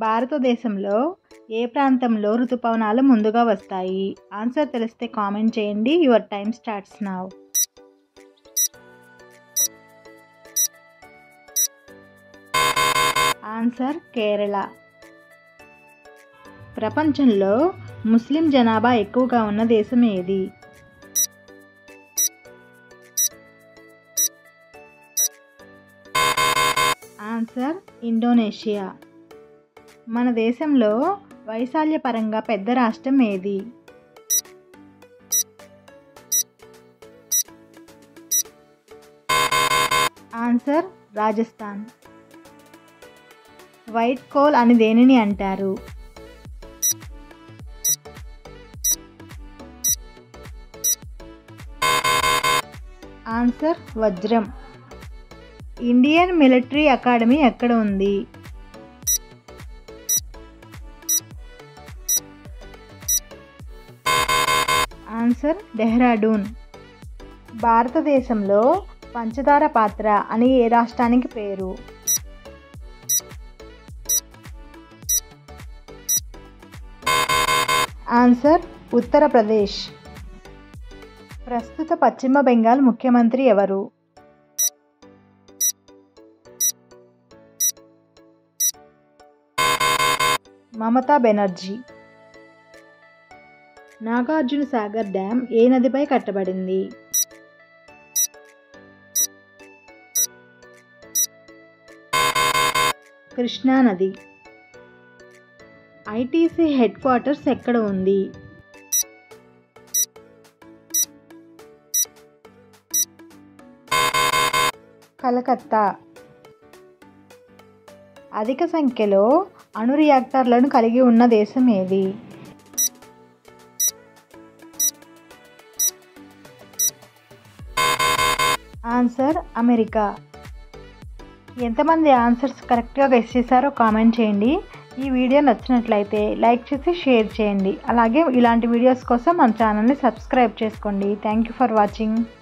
భారతదేశంలో ఏ ప్రాంతంలో ఋతుపవనాలు ముందుగా వస్తాయి ఆన్సర్ తెలిస్తే కామెంట్ చేయండి your time starts now answer Kerala ప్రపంచంలో ముస్లిం జనాభా ఎక్కువగా ఉన్న దేశం ఏది ఆన్సర్ ఇండోనేషియా మన దేశంలో వైశాల్య పరంగా పెద్ద రాష్ట్రం ఏది ఆన్సర్ రాజస్థాన్ వైట్ కోల్ అని దేనిని అంటారు ఆన్సర్ వజ్రం ఇండియన్ మిలిటరీ అకాడమీ ఎక్కడ ఉంది ఆన్సర్ డెహ్రాడూన్ భారతదేశంలో పంచదార పాత్ర అని ఏ రాష్ట్రానికి పేరు ఆన్సర్ ఉత్తరప్రదేశ్ ప్రస్తుత పశ్చిమ బెంగాల్ ముఖ్యమంత్రి ఎవరు మమతా బెనర్జీ నాగార్జున సాగర్ డ్యామ్ ఏ నదిపై కట్టబడింది కృష్ణా నది ఐటీసీ హెడ్ క్వార్టర్స్ ఎక్కడ ఉంది కలకత్తా అధిక సంఖ్యలో అణు రియాక్టర్లను కలిగి ఉన్న దేశం ఏది ఆన్సర్ అమెరికా ఎంతమంది ఆన్సర్స్ కరెక్ట్గా గెస్ చేశారో కామెంట్ చేయండి ఈ వీడియో నచ్చినట్లయితే లైక్ చేసి షేర్ చేయండి అలాగే ఇలాంటి వీడియోస్ కోసం మన ఛానల్ని సబ్స్క్రైబ్ చేసుకోండి థ్యాంక్ యూ ఫర్ వాచింగ్